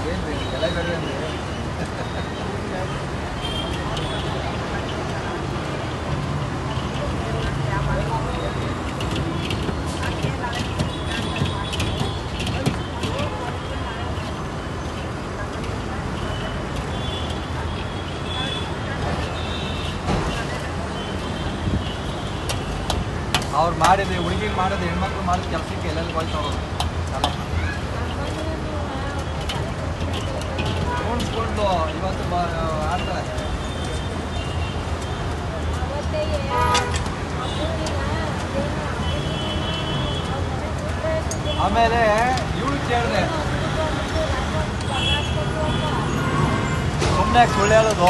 ಏನು ಎಲ್ಲ ಬೇರೆ ಅಂದ್ರೆ ಅವ್ರು ಮಾಡಿದ್ರೆ ಹುಡುಗಿಗೆ ಮಾಡೋದು ಹೆಣ್ಮಕ್ಳು ಮಾಡಿದ ಕೆಲಸಕ್ಕೆ ಎಲ್ಲೆಲ್ಲಿ ಹೋಯ್ತವ್ರು ಸಾಲ ಉಣಿಸ್ಕೊಂಡು ಇವತ್ತು ಬ ಆಡ್ತಾರೆ ಆಮೇಲೆ ಇವಳು ಕೇಳಿದೆ ಸುಮ್ಮನೆ ಸುಳ್ಳು ಹೇಳೋದು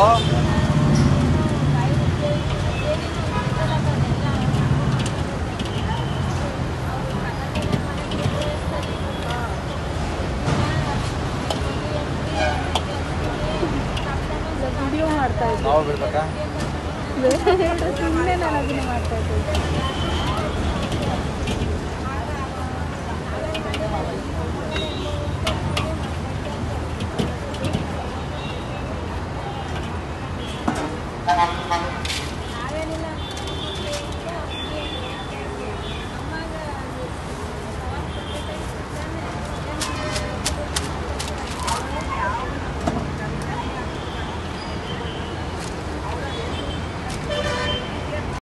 ವಿಡಿಯೋ ಮಾಡ್ತಾ ಇದ್ದೆ ನಾವು ಬಿಡ್ಬೇಕಾ ಬೇರೆ ಸುಮ್ಮನೆ ನಾನು ಅದನ್ನ ಮಾಡ್ತಾ ಇದ್ದೆ